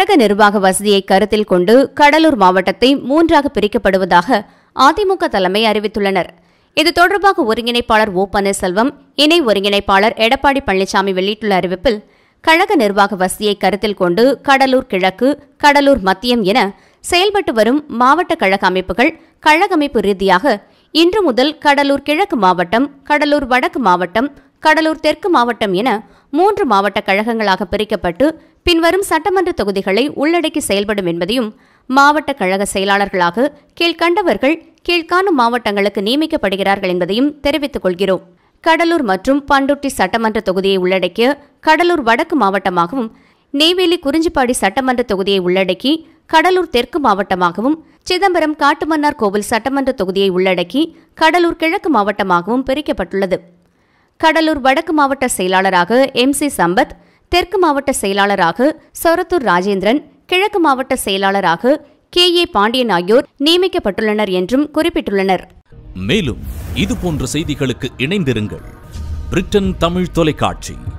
கழக நிர்வாக வசதியை கருத்தில் கொண்டு கடலூர் மாவட்டத்தை மூன்றாக பிரிக்கப்படுவதாக அதிமுக தலைமை அறிவித்துள்ளனர் இது தொடர்பாக ஒருங்கிணைப்பாளர் ஓ பன்னீர்செல்வம் இணை ஒருங்கிணைப்பாளர் எடப்பாடி பழனிசாமி வெளியிட்டுள்ள அறிவிப்பில் கழக நிர்வாக வசதியை கருத்தில் கொண்டு கடலூர் கிழக்கு கடலூர் மத்தியம் என செயல்பட்டு வரும் மாவட்ட கழக அமைப்புகள் கழக அமைப்பு ரீதியாக இன்று முதல் கடலூர் கிழக்கு மாவட்டம் கடலூர் வடக்கு மாவட்டம் கடலூர் தெற்கு மாவட்டம் என மூன்று மாவட்ட கழகங்களாக பிரிக்கப்பட்டு பின்வரும் சட்டமன்ற தொகுதிகளை உள்ளடக்கி செயல்படும் என்பதையும் மாவட்ட கழக செயலாளர்களாக கீழ்கண்டவர்கள் கீழ்காணும் மாவட்டங்களுக்கு நியமிக்கப்படுகிறார்கள் என்பதையும் தெரிவித்துக் கொள்கிறோம் கடலூர் மற்றும் பண்டுட்டி சட்டமன்ற தொகுதியை உள்ளடக்கிய கடலூர் வடக்கு மாவட்டமாகவும் நெய்வேலி குறிஞ்சிப்பாடி சட்டமன்ற தொகுதியை உள்ளடக்கி கடலூர் தெற்கு மாவட்டமாகவும் சிதம்பரம் காட்டுமன்னார் கோவில் சட்டமன்ற தொகுதியை உள்ளடக்கி கடலூர் கிழக்கு மாவட்டமாகவும் பிரிக்கப்பட்டுள்ளது கடலூர் வடக்கு மாவட்ட செயலாளராக எம் சி சம்பத் தெற்கு மாவட்ட செயலாளராக சொரத்தூர் ராஜேந்திரன் கிழக்கு மாவட்ட செயலாளராக கே ஏ பாண்டியன் ஆகியோர் நியமிக்கப்பட்டுள்ளனர் என்றும் குறிப்பிட்டுள்ளனர் மேலும் இது போன்ற செய்திகளுக்கு இணைந்திருங்கள் பிரிட்டன் தமிழ் தொலைக்காட்சி